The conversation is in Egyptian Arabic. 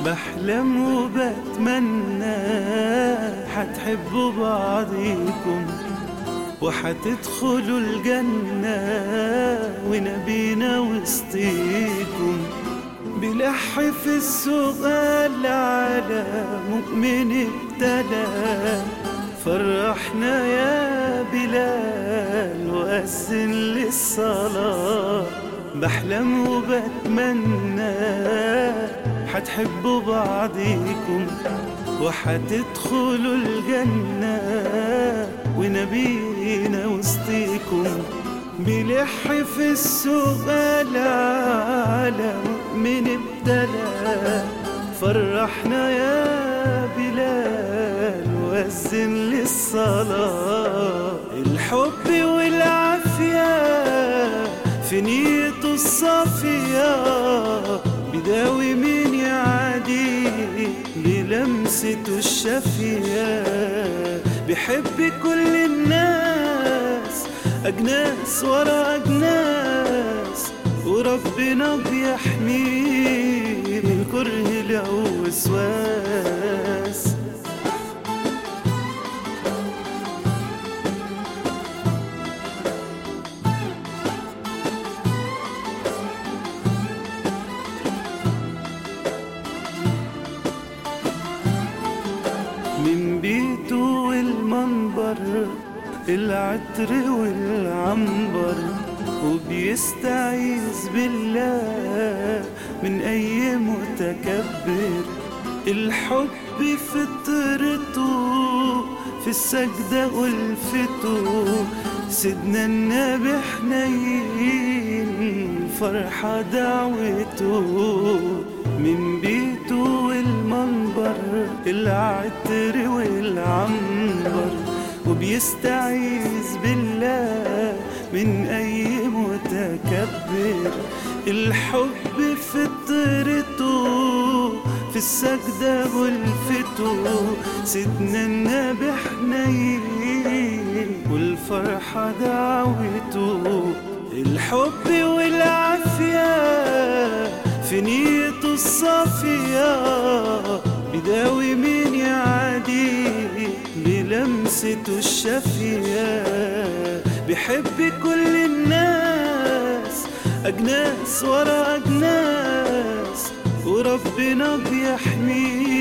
بحلم وبتمنى حتحبوا بعضيكم وحتدخلوا الجنة ونبينا وسطيكم بلح في السؤال على مؤمن ابتلى فرحنا يا بلال وأذن للصلاة بحلم وبتمنى حتحبوا بعضيكم وحتدخلوا الجنة ونبينا وسطيكم بلح في السؤال على مؤمن ابتلى فرحنا يا بلال وأذن للصلاة الحب والعافية في نيته الصافية بداوي مين يعادي بلمسته الشافية بحب كل الناس أجناس ورا أجناس وربنا بيحميه من كره له وسواس من بيته والمنبر العطر والعنبر وبيستعيذ بالله من أي متكبر الحب فطرته في السجدة ألفته سيدنا النبي حنين فرحة دعوته من بيته والمنبر العطر والعنبر وبيستعيذ بالله من أي متكبر الحب فطرته في السجدة غلفته سيدنا النبي حنين والفرحة دعوته الحب والعافية في نيته الصافية بداوي مين يعادي بلمسته الشافية بحب كل الناس أجناس ورا أجناس وربنا بيحميه